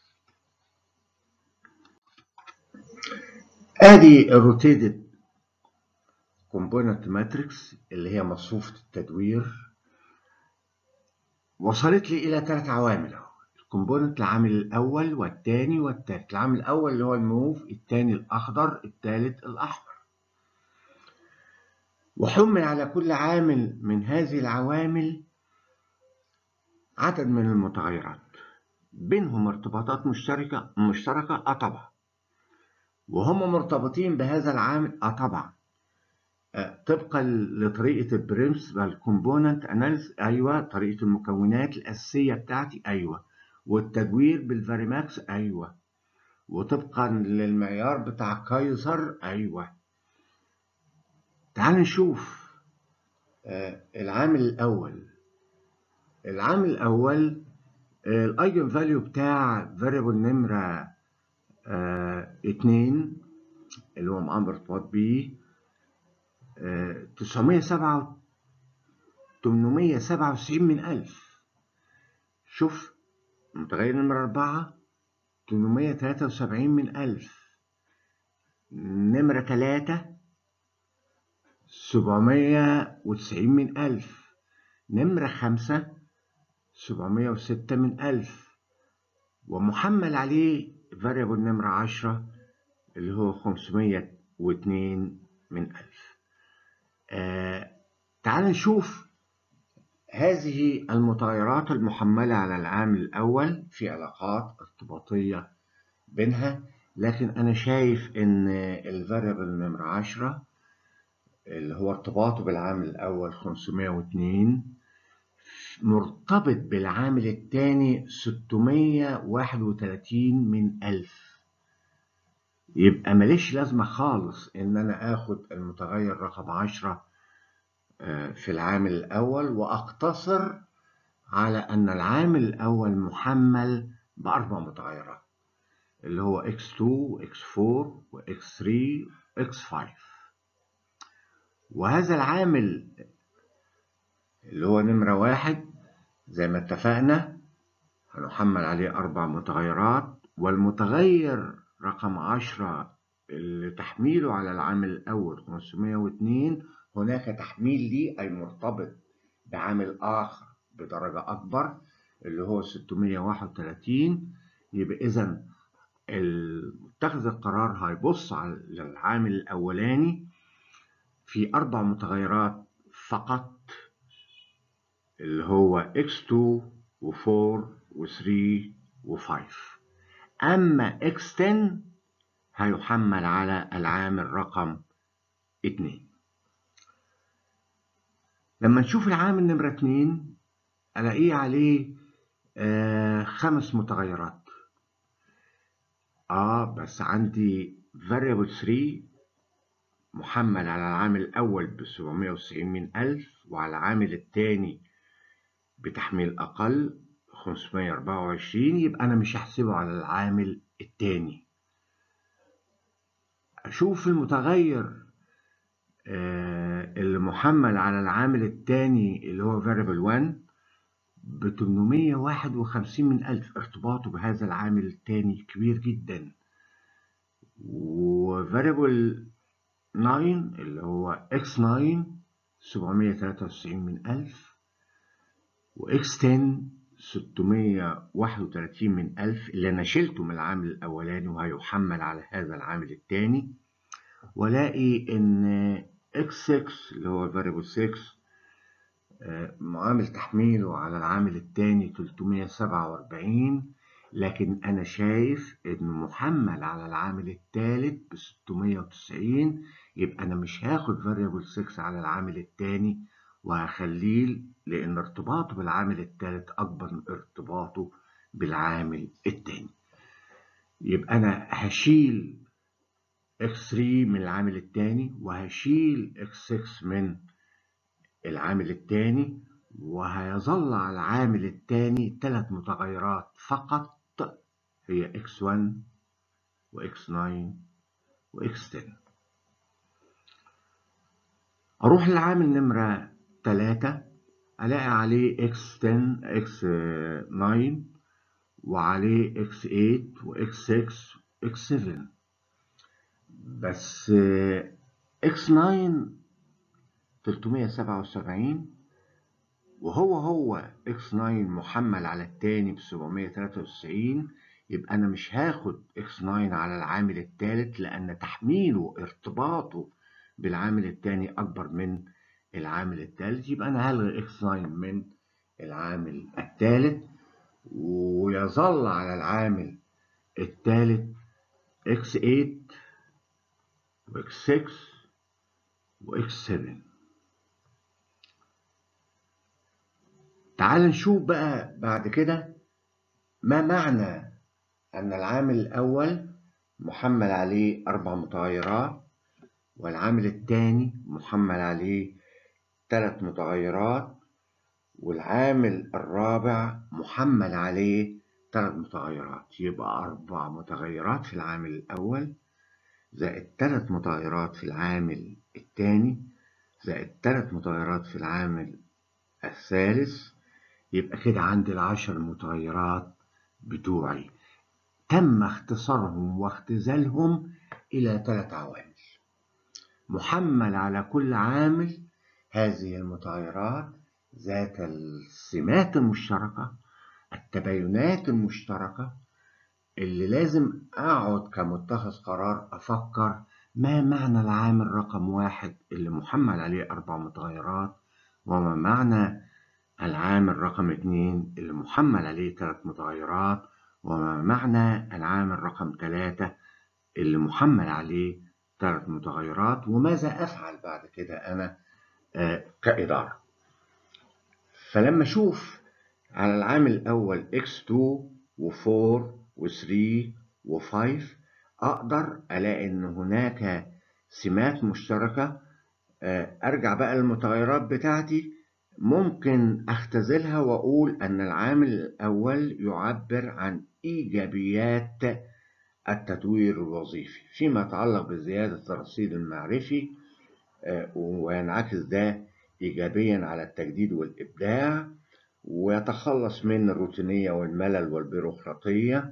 ادي الروتيتد كومبوننت ماتريكس اللي هي مصفوفة التدوير وصلت لي إلى ثلاث عوامل أهو الكومبوننت العامل الأول والثاني والثالث العامل الأول اللي هو الموف الثاني الأخضر الثالث الأحمر وحمل على كل عامل من هذه العوامل عدد من المتغيرات بينهم ارتباطات مشتركة مشتركة اه طبعا وهم مرتبطين بهذا العامل اه طبعا آه طبقا لطريقة البرنسبل كومبوننت اناليز ايوه طريقة المكونات الأساسية بتاعتي ايوه والتدوير بالفاريماكس ايوه وطبقا للمعيار بتاع كايزر ايوه تعال نشوف آه العامل الأول العامل الأول آه الأيجن فاليو بتاع فاريبل نمرة آه اتنين اللي هو معاه ارتباط بيه تسعمية سبعة تمنمية سبعة وتسعين من ألف شوف متغير نمرة أربعة تمنمية تلاتة وسبعين من ألف نمرة تلاتة سبعمية وتسعين من ألف نمرة خمسة سبعمية وستة من ألف ومحمل عليه فاريبل نمرة عشرة اللي هو خمسمية واتنين من ألف آه تعال نشوف هذه المتغيرات المحملة على العامل الأول في علاقات ارتباطية بينها لكن أنا شايف إن الفاريبل نمرة عشرة اللي هو ارتباطه بالعامل الأول 502 مرتبط بالعامل الثاني 631 من ألف يبقى ماليش لازمة خالص إن أنا آخد المتغير رقم 10 في العامل الأول وأقتصر على أن العامل الأول محمل بأربع متغيرات اللي هو x2 x4 وx3 x5 وهذا العامل اللي هو نمرة واحد زي ما اتفقنا هنحمل عليه أربع متغيرات والمتغير رقم عشرة اللي تحميله على العامل الأول 502 هناك تحميل ليه أي مرتبط بعامل آخر بدرجة أكبر اللي هو 631 يبقى إذا متخذ القرار هيبص على العامل الأولاني في أربع متغيرات فقط اللي هو x2 و4 و3 و5 أما x10 هيحمل على العامل رقم 2 لما نشوف العامل نمرة 2 ألاقيه عليه آه خمس متغيرات آه بس عندي variable 3 محمل على العامل الأول ب 790 من ألف وعلى العامل الثاني بتحميل أقل 524 يبقى أنا مش هحسبه على العامل الثاني أشوف المتغير آه اللي محمل على العامل الثاني اللي هو variable 1 ب 851 من ألف ارتباطه بهذا العامل الثاني كبير جدا و variable 9 اللي هو x9 793 من ألف و x10 631 من ألف اللي أنا شلته من العامل الأولاني وهيحمل على هذا العامل الثاني والاقي إن x6 اللي هو variable 6 معامل تحميله على العامل الثاني 347 لكن أنا شايف إنه محمل على العامل الثالث ب 690 يبقى أنا مش هاخد variable 6 على العامل الثاني وهخليه لأن ارتباطه بالعامل الثالث أكبر من ارتباطه بالعامل الثاني يبقى أنا هشيل x3 من العامل الثاني وهشيل x6 من العامل الثاني وهيظل على العامل الثاني ثلاث متغيرات فقط هي x1 وx9 وx10 أروح للعامل نمرة 3 ألاقي عليه x10 x9 وعليه x8 وx6 x7 بس x9 377 وهو هو x9 محمل على التاني ب 793 يبقى أنا مش هاخد x9 على العامل التالت لأن تحميله ارتباطه بالعامل التاني أكبر من العامل التالت يبقى أنا هلغي x9 من العامل التالت ويظل على العامل التالت x8 وx6 وx7 تعال نشوف بقى بعد كده ما معنى أن العامل الأول محمل عليه أربع متغيرات والعامل الثاني محمل عليه ثلاث متغيرات والعامل الرابع محمل عليه ثلاث متغيرات يبقى أربع متغيرات في العامل الأول زائد ثلاث متغيرات في العامل الثاني زائد ثلاث متغيرات في العامل الثالث يبقى كده عندي العشر متغيرات بتوعي تم اختصارهم واختزالهم إلى ثلاث عوامل محمل على كل عامل هذه المتغيرات ذات السمات المشتركة التباينات المشتركة اللي لازم أقعد كمتخذ قرار أفكر ما معنى العامل رقم واحد اللي محمل عليه أربع متغيرات وما معنى العامل رقم اتنين اللي محمل عليه ثلاث متغيرات وما معنى العامل رقم ثلاثة اللي محمل عليه ثلاث متغيرات وماذا أفعل بعد كده أنا آه كإدارة فلما أشوف على العامل الأول x2 و4 و3 و5 أقدر ألاقي إن هناك سمات مشتركة أرجع بقى للمتغيرات بتاعتي ممكن أختزلها وأقول أن العامل الأول يعبر عن إيجابيات التدوير الوظيفي فيما يتعلق بزيادة الرصيد المعرفي وينعكس ده إيجابيا على التجديد والإبداع ويتخلص من الروتينية والملل والبيروقراطية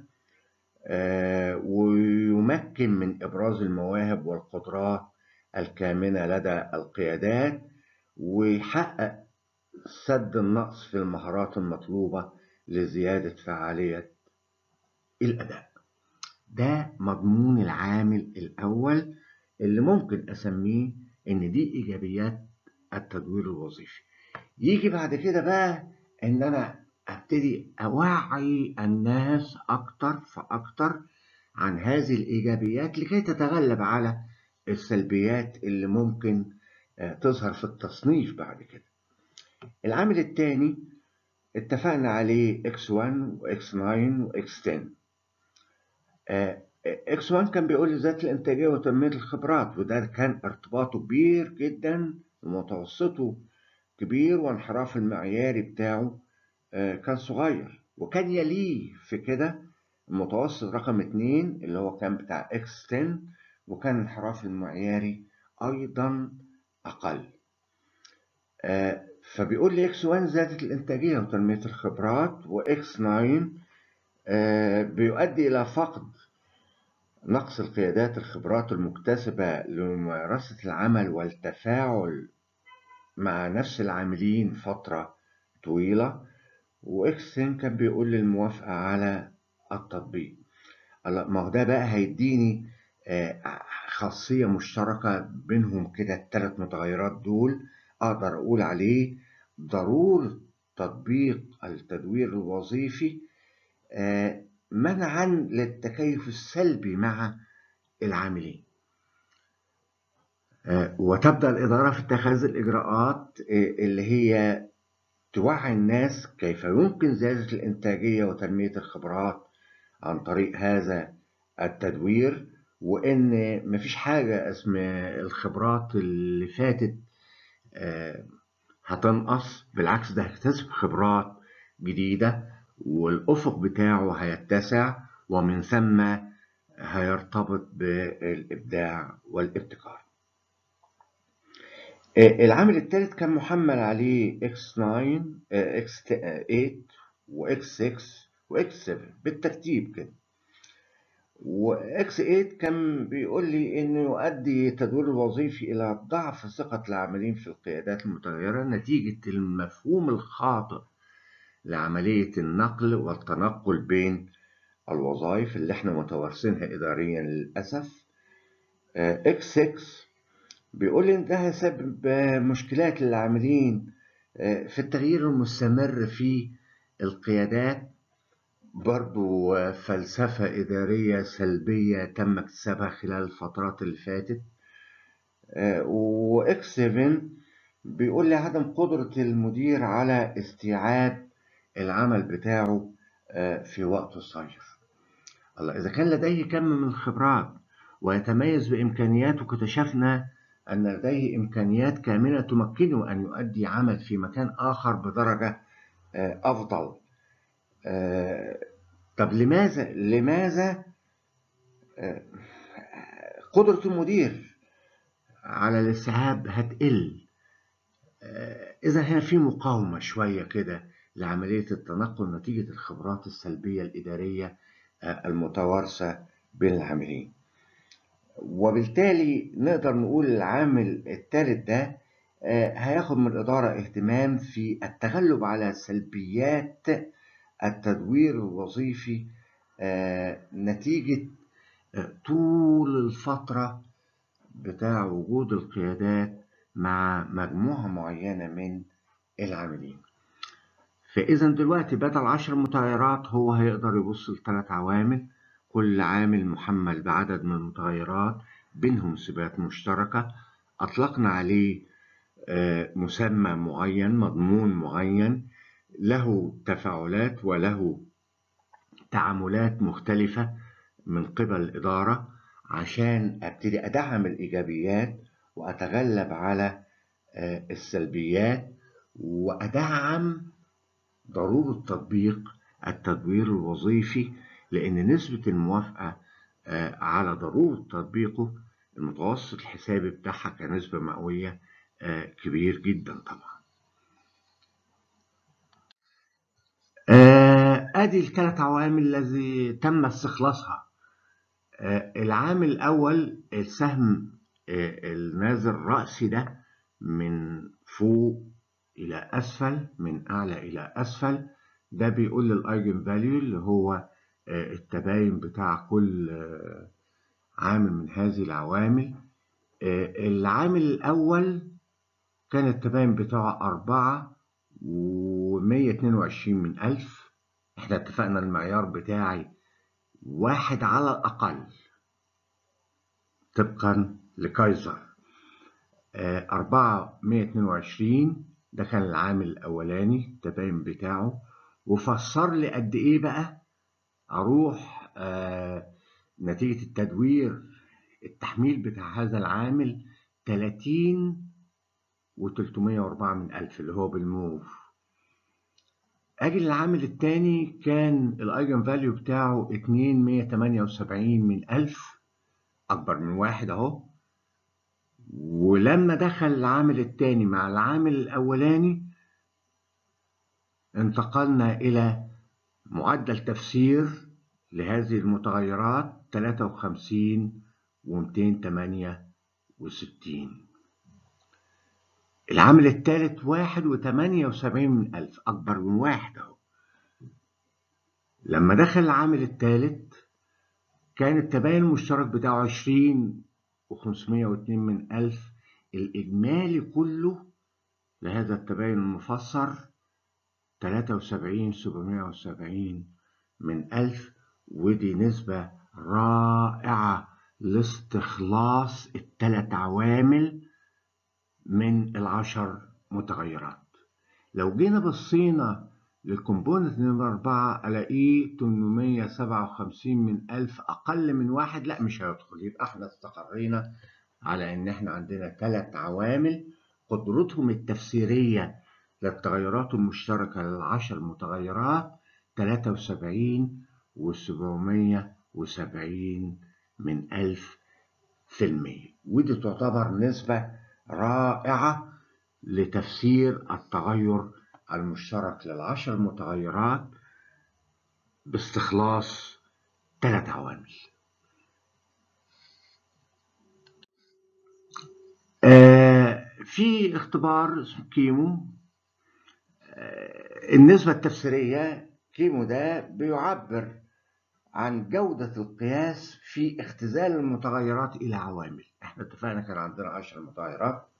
ويمكن من إبراز المواهب والقدرات الكامنة لدى القيادات ويحقق سد النقص في المهارات المطلوبة لزيادة فعالية الأداء ده مضمون العامل الأول اللي ممكن أسميه إن دي إيجابيات التدوير الوظيفي يجي بعد كده بقى إن أنا أبتدي أوعي الناس أكتر فأكتر عن هذه الإيجابيات لكي تتغلب على السلبيات اللي ممكن تظهر في التصنيف بعد كده العامل الثاني اتفقنا عليه x1 وx9 وx10 x1 كان بيقول لي ذات الانتاجيه وتنميه الخبرات وده كان ارتباطه كبير جدا ومتوسطه كبير وانحراف المعياري بتاعه كان صغير وكان يليه في كده المتوسط رقم 2 اللي هو كان بتاع x10 وكان الانحراف المعياري ايضا اقل فبيقول لي x1 زادت الانتاجيه وتنميه الخبرات وx9 بيؤدي الى فقد نقص القيادات الخبرات المكتسبه لممارسه العمل والتفاعل مع نفس العاملين فتره طويله واكس كان بيقول لي الموافقه على التطبيق ما هو ده بقى هيديني خاصيه مشتركه بينهم كده الثلاث متغيرات دول اقدر اقول عليه ضروره تطبيق التدوير الوظيفي منعا للتكيف السلبي مع العاملين وتبدا الاداره في اتخاذ الاجراءات اللي هي توعي الناس كيف يمكن زياده الانتاجيه وتنميه الخبرات عن طريق هذا التدوير وان مفيش حاجه اسمها الخبرات اللي فاتت هتنقص بالعكس ده هيكتسب خبرات جديده والأفق بتاعه هيتسع ومن ثم هيرتبط بالإبداع والابتكار العامل الثالث كان محمل عليه X9 X8 وX6 وX7 بالترتيب كده وX8 كان بيقول لي إنه يؤدي التدوير الوظيفي إلى ضعف ثقة العاملين في القيادات المتغيرة نتيجة المفهوم الخاطئ لعملية النقل والتنقل بين الوظائف اللي احنا متوارثينها إداريا للأسف X6 بيقول لي إن ده هيسبب مشكلات للعاملين في التغيير المستمر في القيادات برضو فلسفة إدارية سلبية تم اكتسابها خلال الفترات اللي فاتت وإكس 7 بيقول لي عدم قدرة المدير على استيعاب العمل بتاعه في وقت الصيف الله إذا كان لديه كم من الخبرات ويتميز بإمكانياته اكتشفنا أن لديه إمكانيات كاملة تمكنه أن يؤدي عمل في مكان آخر بدرجة أفضل طب لماذا لماذا قدرة المدير على الاستيعاب هتقل إذا هنا في مقاومة شوية كده لعملية التنقل نتيجة الخبرات السلبية الإدارية المتوارثة بين العاملين وبالتالي نقدر نقول العامل الثالث ده هياخد من الإدارة اهتمام في التغلب على سلبيات التدوير الوظيفي نتيجة طول الفترة بتاع وجود القيادات مع مجموعة معينة من العاملين فإذا دلوقتي بدل عشر متغيرات هو هيقدر يبص لثلاث عوامل كل عامل محمل بعدد من المتغيرات بينهم صفات مشتركة أطلقنا عليه مسمى معين مضمون معين له تفاعلات وله تعاملات مختلفة من قبل الإدارة عشان أبتدي أدعم الإيجابيات وأتغلب على السلبيات وأدعم ضرورة تطبيق التدوير الوظيفي لأن نسبة الموافقة على ضرورة تطبيقه المتوسط الحسابي بتاعها كنسبة مئوية كبير جدا طبعا ادي الثلاث عوامل الذي تم استخلاصها العامل الاول السهم النازل الرأسي ده من فوق الى اسفل من اعلى الى اسفل ده بيقول للايجن فاليو اللي هو التباين بتاع كل عامل من هذه العوامل العامل الأول كان التباين بتاعه أربعة ومية اتنين وعشرين من ألف احنا اتفقنا المعيار بتاعي واحد على الأقل طبقا لكايزر أربعة مية اتنين وعشرين ده كان العامل الأولاني التباين بتاعه وفسر لي قد إيه بقى أروح آه نتيجة التدوير التحميل بتاع هذا العامل 30 و304 من ألف اللي هو بالموف أجي للعامل التاني كان الأيجن فاليو بتاعه 2178 من ألف أكبر من واحد أهو ولما دخل العامل التاني مع العامل الأولاني انتقلنا إلى معدل تفسير لهذه المتغيرات 53 و268 العامل الثالث واحد وثمانية وسبعين من ألف أكبر من واحد أهو لما دخل العامل الثالث كان التباين المشترك بتاعه عشرين وخمسمية واتنين من ألف الإجمالي كله لهذا التباين المفسر تلاتة وسبعين سبعمية وسبعين من ألف ودي نسبة رائعة لاستخلاص الثلاث عوامل من العشر متغيرات لو جينا بصينا للكومبوننت نمبر أربعة ألاقيه 857 من ألف أقل من واحد لا مش هيدخل يبقى احنا استقرينا على إن احنا عندنا ثلاث عوامل قدرتهم التفسيرية للتغيرات المشتركة للعشر متغيرات 73 وسبعمية وسبعين من ألف في المية ودي تعتبر نسبة رائعة لتفسير التغير المشترك للعشر متغيرات باستخلاص ثلاث عوامل آه في اختبار اسمه كيمو آه النسبة التفسيرية كيمو ده بيعبر عن جودة القياس في اختزال المتغيرات إلى عوامل احنا اتفقنا كان عندنا عشر متغيرات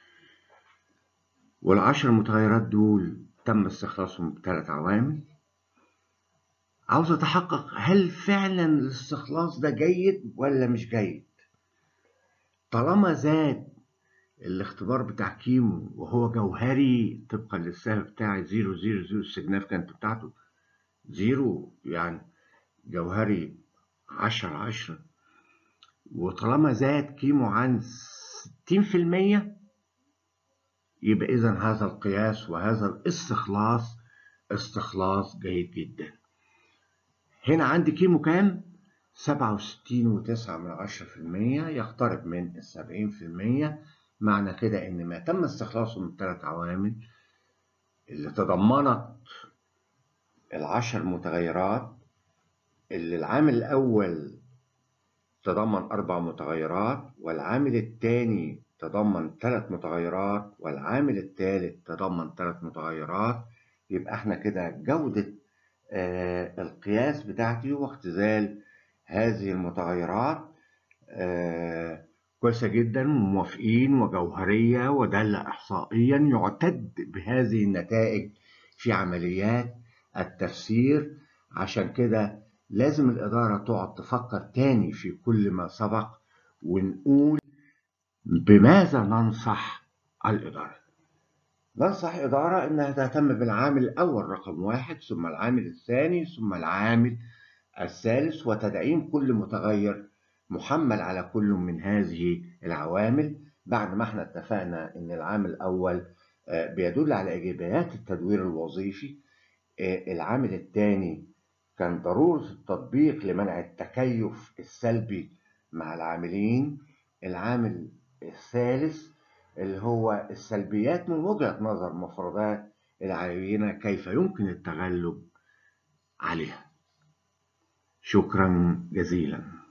والعشر متغيرات دول تم استخلاصهم بثلاث عوامل عاوز اتحقق هل فعلا الاستخلاص ده جيد ولا مش جيد طالما زاد الاختبار بتاع كيمو وهو جوهري طبقا للسهم بتاعي زيرو زيرو زيرو السيجنافكانت بتاعته زيرو يعني جوهري عشرة عشرة وطالما زاد كيمو عن ستين في المية يبقى إذا هذا القياس وهذا الاستخلاص استخلاص جيد جدا هنا عندي كيمو كام؟ سبعة وستين وتسعة من عشرة في المية يقترب من السبعين في المية معنى كده إن ما تم استخلاصه من ثلاث عوامل اللي تضمنت العشر متغيرات اللي العامل الأول تضمن أربع متغيرات والعامل الثاني تضمن ثلاث متغيرات والعامل الثالث تضمن ثلاث متغيرات يبقى احنا كده جودة آه القياس بتاعتي واختزال هذه المتغيرات آه كويسة جدا وموافقين وجوهرية ودالة إحصائيا يعتد بهذه النتائج في عمليات التفسير عشان كده لازم الإدارة تقعد تفكر تاني في كل ما سبق ونقول بماذا ننصح الإدارة ننصح إدارة أنها تهتم بالعامل الأول رقم واحد ثم العامل الثاني ثم العامل الثالث وتدعيم كل متغير محمل على كل من هذه العوامل بعد ما احنا اتفقنا ان العامل الأول بيدل على إيجابيات التدوير الوظيفي العامل الثاني كان ضرورة التطبيق لمنع التكيف السلبي مع العاملين العامل الثالث اللي هو السلبيات من وجهة نظر مفردات العينة كيف يمكن التغلب عليها شكرا جزيلا